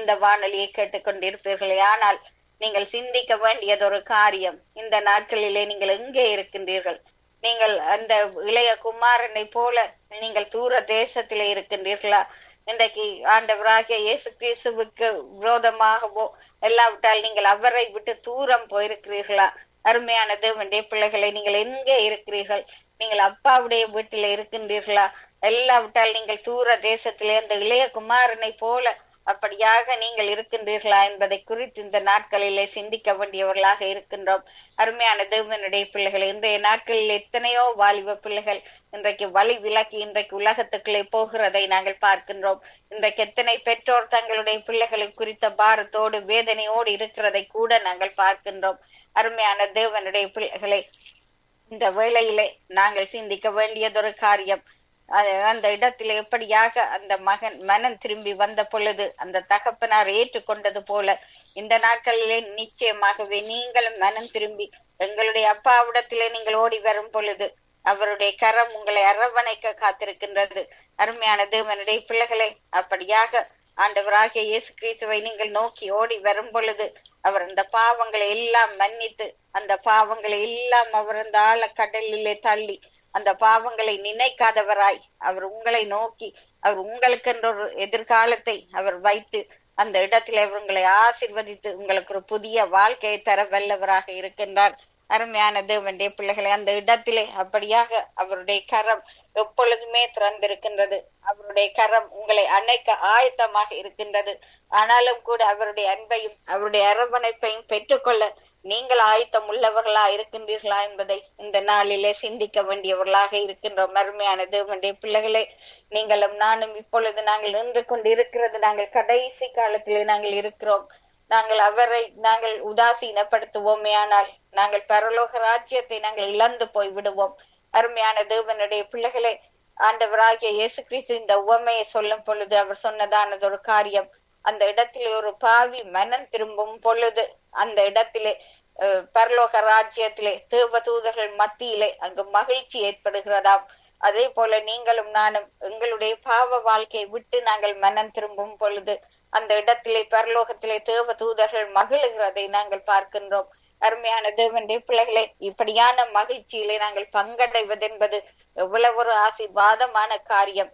இந்த வானொலியை கேட்டுக்கொண்டிருப்பீர்களே ஆனால் நீங்கள் சிந்திக்க வேண்டியதொரு காரியம் இந்த நாட்களிலே நீங்கள் எங்கே இருக்கின்றீர்கள் நீங்கள் அந்த இளைய குமாரனை போல நீங்கள் தூர தேசத்திலே இருக்கின்றீர்களா இன்றைக்கு ஆண்டவராகிய இயேசு கிறிஸ்துவுக்கு விரோதமாகவோ எல்லாவிட்டால் நீங்கள் அவரை விட்டு தூரம் போயிருக்கிறீர்களா அருமையான தேவனுடைய பிள்ளைகளை நீங்கள் எங்கே இருக்கிறீர்கள் நீங்கள் அப்பாவுடைய வீட்டில இருக்கின்றீர்களா எல்லாவிட்டால் நீங்கள் தூர தேசத்திலே அந்த இளைய குமாரனை போல அப்படியாக நீங்கள் இருக்கின்றீர்களா என்பதை குறித்து இந்த நாட்களிலே சிந்திக்க வேண்டியவர்களாக இருக்கின்றோம் அருமையான தேவனுடைய பிள்ளைகள் இன்றைய நாட்களில் எத்தனையோ வாலிப பிள்ளைகள் இன்றைக்கு வழி விலக்கி இன்றைக்கு உலகத்துக்குள்ளே போகிறதை நாங்கள் பார்க்கின்றோம் இன்றைக்கு எத்தனை பெற்றோர் தங்களுடைய பிள்ளைகளை குறித்த பாரத்தோடு வேதனையோடு இருக்கிறதை கூட நாங்கள் பார்க்கின்றோம் அருமையான தேவனுடைய பிள்ளைகளை இந்த வேளையிலே நாங்கள் சிந்திக்க வேண்டியதொரு காரியம் அந்த இடத்துல எப்படியாக அந்த மகன் மனம் திரும்பி வந்த பொழுது அந்த தகப்பனார் ஏற்றுக்கொண்டது போல இந்த நாட்களிலே நிச்சயமாகவே நீங்களும் மனம் திரும்பி எங்களுடைய அப்பாவிடத்திலே நீங்கள் ஓடி வரும் பொழுது அவருடைய கரம் உங்களை அரவணைக்க காத்திருக்கின்றது அருமையான தேவனுடைய பிள்ளைகளை அப்படியாக ஆண்டவராகிய இயேசு கிறிஸ்துவை நீங்கள் நோக்கி ஓடி வரும் பொழுது அவர் அந்த பாவங்களை எல்லாம் மன்னித்து அந்த பாவங்களை எல்லாம் அவர் அந்த ஆழ கடலிலே தள்ளி அந்த பாவங்களை நினைக்காதவராய் அவர் உங்களை நோக்கி அவர் உங்களுக்கென்ற ஒரு எதிர்காலத்தை அவர் வைத்து அந்த இடத்திலே உங்களை ஆசிர்வதித்து உங்களுக்கு ஒரு புதிய வாழ்க்கையை தர வல்லவராக இருக்கின்றார் அருமையான தேவனுடைய பிள்ளைகளை அந்த இடத்திலே அப்படியாக அவருடைய கரம் எப்பொழுதுமே திறந்திருக்கின்றது அவருடைய கரம் உங்களை அணைக்க ஆயத்தமாக இருக்கின்றது ஆனாலும் கூட அவருடைய அன்பையும் அவருடைய அரவணைப்பையும் பெற்றுக்கொள்ள நீங்கள் ஆயத்தம் உள்ளவர்களா இருக்கின்றீர்களா என்பதை இந்த நாளிலே சிந்திக்க வேண்டியவர்களாக இருக்கின்றோம் அருமையான தேவனுடைய பிள்ளைகளே நீங்களும் நானும் இப்பொழுது நாங்கள் நின்று கொண்டு இருக்கிறது நாங்கள் கடைசி காலத்திலே நாங்கள் இருக்கிறோம் நாங்கள் அவரை நாங்கள் உதாசீனப்படுத்துவோமே ஆனால் நாங்கள் பரலோக ராஜ்யத்தை நாங்கள் இழந்து போய் விடுவோம் அருமையான தேவனுடைய பிள்ளைகளே ஆண்டவராகிய இயேசு கிறிஸ்து இந்த உவமையை சொல்லும் பொழுது அவர் சொன்னதானது ஒரு காரியம் அந்த இடத்திலே ஒரு பாவி மனம் திரும்பும் பொழுது அந்த இடத்திலே பரலோக ராஜ்யத்திலே தேவ தூதர்கள் மத்தியிலே அங்கு மகிழ்ச்சி ஏற்படுகிறதாம் அதே போல நீங்களும் நானும் எங்களுடைய பாவ வாழ்க்கையை விட்டு நாங்கள் மனம் திரும்பும் பொழுது அந்த இடத்திலே பரலோகத்திலே தேவ தூதர்கள் மகிழுகிறதை நாங்கள் பார்க்கின்றோம் அருமையான தேவனுடைய பிள்ளைகளே இப்படியான மகிழ்ச்சியிலே நாங்கள் பங்கடைவது என்பது எவ்வளவு ஒரு ஆசிர்வாதமான காரியம்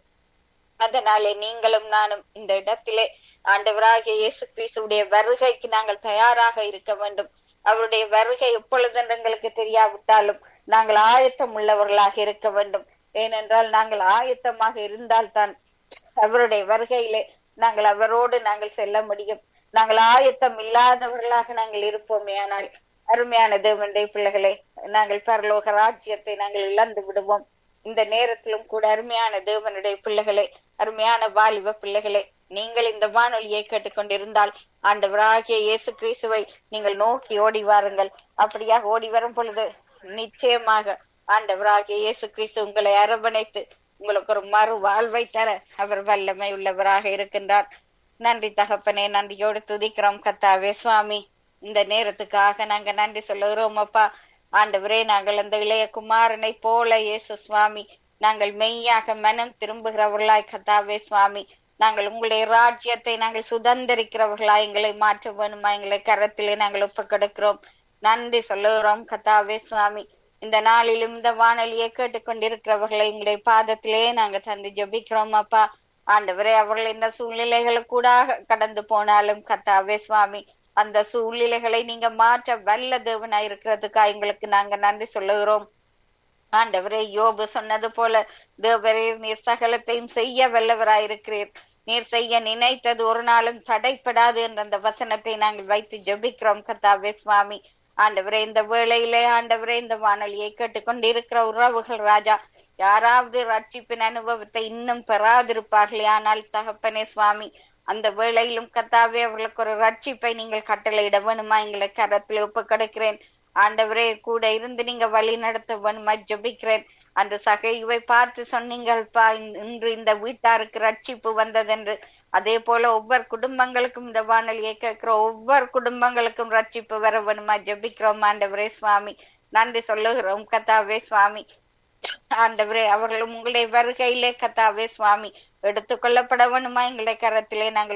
அதனாலே நீங்களும் நானும் இந்த இடத்திலே ஆண்டவராகிய இயேசு கிறிஸ்துடைய வருகைக்கு நாங்கள் தயாராக இருக்க வேண்டும் அவருடைய வருகை எப்பொழுது எங்களுக்கு தெரியாவிட்டாலும் நாங்கள் ஆயத்தம் உள்ளவர்களாக இருக்க வேண்டும் ஏனென்றால் நாங்கள் ஆயத்தமாக இருந்தால்தான் அவருடைய வருகையிலே நாங்கள் அவரோடு நாங்கள் செல்ல முடியும் நாங்கள் ஆயத்தம் இல்லாதவர்களாக நாங்கள் இருப்போமே ஆனால் அருமையான தேவனுடைய பிள்ளைகளே நாங்கள் பரலோக ராஜ்யத்தை நாங்கள் இழந்து விடுவோம் இந்த நேரத்திலும் கூட அருமையான தேவனுடைய பிள்ளைகளே அருமையான வாலிப பிள்ளைகளே நீங்கள் இந்த வானொலியை கேட்டுக்கொண்டிருந்தால் ஆண்டவராகிய இயேசு கிறிஸ்துவை நீங்கள் நோக்கி ஓடி வாருங்கள் அப்படியாக ஓடி வரும் பொழுது நிச்சயமாக ஆண்டவராகிய இயேசு கிறிஸ்து உங்களை அரவணைத்து உங்களுக்கு ஒரு மறு வாழ்வை தர அவர் வல்லமை உள்ளவராக இருக்கின்றார் நன்றி தகப்பனே நன்றியோடு துதிக்கிறோம் கத்தாவே சுவாமி இந்த நேரத்துக்காக நாங்க நன்றி சொல்லுகிறோம் அப்பா ஆண்டவரே நாங்கள் அந்த இளைய குமாரனை போல இயேசு சுவாமி நாங்கள் மெய்யாக மனம் திரும்புகிறவர்களாய் கத்தாவே சுவாமி நாங்கள் உங்களுடைய ராஜ்யத்தை நாங்கள் சுதந்திரிக்கிறவர்களா எங்களை மாற்ற வேணுமா எங்களை கரத்திலே நாங்கள் ஒப்புக்கெடுக்கிறோம் நன்றி சொல்லுகிறோம் கத்தாவே சுவாமி இந்த நாளிலும் இந்த வானொலியை கேட்டுக்கொண்டிருக்கிறவர்களை எங்களுடைய பாதத்திலே நாங்க தந்து ஜபிக்கிறோம் அப்பா ஆண்டவரே அவர்கள் இந்த சூழ்நிலைகளுக்கூட கடந்து போனாலும் கத்தாவே சுவாமி அந்த சூழ்நிலைகளை நீங்க மாற்ற வல்ல தேவனா இருக்கிறதுக்கா எங்களுக்கு நாங்க நன்றி சொல்லுகிறோம் ஆண்டவரே யோபு சொன்னது போல தேவரே நீர் சகலத்தையும் செய்ய வல்லவராயிருக்கிறீர் நீர் செய்ய நினைத்தது ஒரு நாளும் தடைப்படாது என்ற அந்த வசனத்தை நாங்கள் வைத்து ஜபிக்கிறோம் கத்தாவே சுவாமி ஆண்டவரே இந்த வேளையிலே ஆண்டவரே இந்த வானொலியை கேட்டுக்கொண்டு இருக்கிற உறவுகள் ராஜா யாராவது ரட்சிப்பின் அனுபவத்தை இன்னும் பெறாதிருப்பார்களே ஆனால் தகப்பனே சுவாமி அந்த வேளையிலும் கத்தாவே அவர்களுக்கு ஒரு ரட்சிப்பை நீங்கள் கட்டளையிட வேணுமா எங்களை கரத்தில் ஒப்பு கிடைக்கிறேன் ஆண்டவரே கூட இருந்து நீங்க வழி நடத்த வேணுமா ஜபிக்கிறேன் அந்த சகைவை பார்த்து சொன்னீங்கள்ப்பா இன்று இந்த வீட்டாருக்கு ரட்சிப்பு வந்ததென்று அதே போல ஒவ்வொரு குடும்பங்களுக்கும் இந்த வானொலியை கேட்கிற ஒவ்வொரு குடும்பங்களுக்கும் ரட்சிப்பு வர வேணுமா ஜபிக்கிறோம் ஆண்டவரே சுவாமி நன்றி சொல்லுகிறோம் கத்தாவே சுவாமி ஆண்டவரே அவர்களும் உங்களுடைய வருகையிலே கத்தாவே சுவாமி எடுத்துக்கொள்ளப்பட வேணுமா எங்களுடைய கரத்திலே நாங்கள்